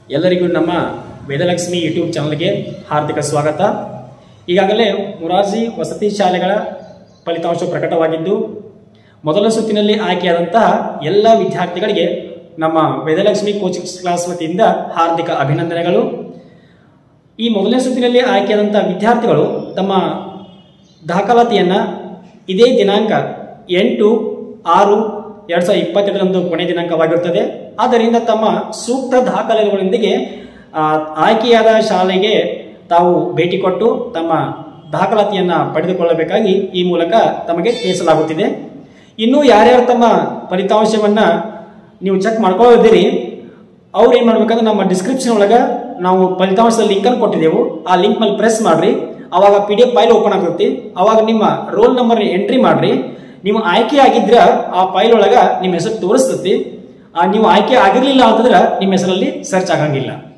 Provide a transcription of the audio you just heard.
ಎಲ್ಲರಿಗೂ ನಮ್ಮ ವೇದಲಕ್ಷ್ಮಿ ಯೂಟ್ಯೂಬ್ ಚಾನಲ್ಗೆ ಹಾರ್ದಿಕ ಸ್ವಾಗತ ಈಗಾಗಲೇ ಮುರಾರ್ಜಿ ವಸತಿ ಶಾಲೆಗಳ ಫಲಿತಾಂಶ ಪ್ರಕಟವಾಗಿದ್ದು ಮೊದಲ ಸುತ್ತಿನಲ್ಲಿ ಆಯ್ಕೆಯಾದಂತಹ ಎಲ್ಲ ವಿದ್ಯಾರ್ಥಿಗಳಿಗೆ ನಮ್ಮ ವೇದಲಕ್ಷ್ಮಿ ಕೋಚಿಂಗ್ ಕ್ಲಾಸ್ ವತಿಯಿಂದ ಹಾರ್ದಿಕ ಅಭಿನಂದನೆಗಳು ಈ ಮೊದಲನೇ ಸುತ್ತಿನಲ್ಲಿ ಆಯ್ಕೆಯಾದಂಥ ವಿದ್ಯಾರ್ಥಿಗಳು ತಮ್ಮ ದಾಖಲಾತಿಯನ್ನು ಇದೇ ದಿನಾಂಕ ಎಂಟು ಆರು ಎರಡು ಸಾವಿರದ ಇಪ್ಪತ್ತೆರಡರಂದು ಕೊನೆಯ ದಿನಾಂಕವಾಗಿರುತ್ತದೆ ಆದ್ದರಿಂದ ತಮ್ಮ ಸೂಕ್ತ ದಾಖಲೆಗಳೊಂದಿಗೆ ಆ, ಆಯ್ಕೆಯಾದ ಶಾಲೆಗೆ ತಾವು ಭೇಟಿ ಕೊಟ್ಟು ತಮ್ಮ ದಾಖಲಾತಿಯನ್ನು ಪಡೆದುಕೊಳ್ಳಬೇಕಾಗಿ ಈ ಮೂಲಕ ತಮಗೆ ತಿಳಿಸಲಾಗುತ್ತಿದೆ ಇನ್ನು ಯಾರ್ಯಾರು ತಮ್ಮ ಫಲಿತಾಂಶವನ್ನು ನೀವು ಚೆಕ್ ಮಾಡ್ಕೊಳ್ಳೋದಿರಿ ಅವ್ರು ಏನು ಮಾಡ್ಬೇಕಂದ್ರೆ ನಮ್ಮ ಡಿಸ್ಕ್ರಿಪ್ಷನ್ ಒಳಗೆ ನಾವು ಫಲಿತಾಂಶದ ಲಿಂಕನ್ನು ಕೊಟ್ಟಿದ್ದೆವು ಆ ಲಿಂಕ್ ಮೇಲೆ ಪ್ರೆಸ್ ಮಾಡ್ರಿ ಅವಾಗ P D F file open ಆಗ್ತೈತಿ ಅವಾಗ ನಿಮ್ಮ ರೋಲ್ ನಂಬರ್ ಎಂಟ್ರಿ ಮಾಡ್ರಿ ನೀವು ಆಯ್ಕೆ ಆಗಿದ್ರ ಆ ಫೈಲ್ ಒಳಗೆ ನಿಮ್ಮ ಹೆಸರು ತೋರಿಸ್ತೈತಿ ಆ ನೀವು ಆಯ್ಕೆ ಆಗಿರ್ಲಿಲ್ಲ ಅಂತಂದ್ರೆ ನಿಮ್ಮ ಹೆಸರಲ್ಲಿ ಸರ್ಚ್ ಆಗಂಗಿಲ್ಲ